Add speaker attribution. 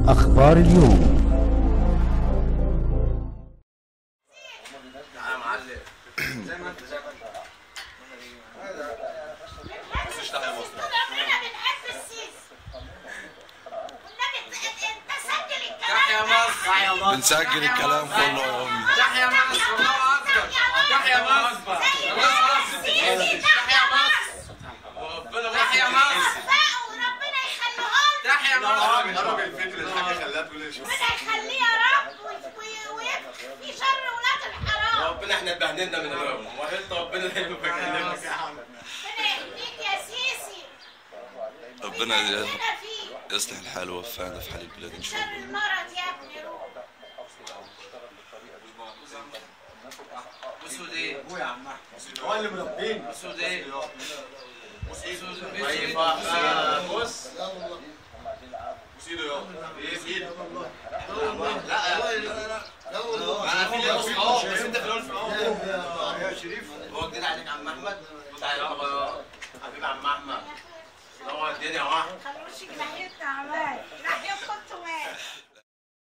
Speaker 1: أخبار اليوم
Speaker 2: يا معلم زي ما انت زي ما انت بس اشتغل يا مصر
Speaker 3: كلنا بنحب السيسي والنبي انت سجل الكلام
Speaker 2: تحيا مصر تحيا مصر
Speaker 4: بنسجل الكلام كله يا امي
Speaker 2: تحيا مصر الله اكبر تحيا مصر
Speaker 3: السيسي
Speaker 2: تحيا مصر ربنا تحيا مصر
Speaker 3: وربنا يخليهم
Speaker 2: تحيا مصر
Speaker 5: قرب الفكر الحاجه خلاها تقول ايش
Speaker 3: ربنا يخليه يا رب ويكفي شر ولاد الحرام
Speaker 2: ربنا احنا اتبهدلنا من غيرهم وحيلة ربنا دايما بيكلمك يا عم
Speaker 3: ربنا يهديك يا سيسي
Speaker 4: ربنا
Speaker 3: هنا فيه
Speaker 4: يصلح الحال ويوفقنا في حال البلاد ان
Speaker 3: شر
Speaker 4: شاء الله
Speaker 3: المرض يا ابني روح
Speaker 2: اسود ايه؟ ابويا يا عم احمد
Speaker 5: هو اللي مربيني
Speaker 2: اسود ايه؟ اسود
Speaker 5: طيب
Speaker 2: ايه؟
Speaker 5: بص بص ايده يابا ايه في ايده لا لا لا انا في لي اصحاب بس انت في الاول في الاول يا شريف
Speaker 2: هو جديد عليك عم احمد؟ تعالى بابا حبيبي عم احمد نور الدنيا يا واحد
Speaker 3: خلوش ناحيتنا عمال ناحية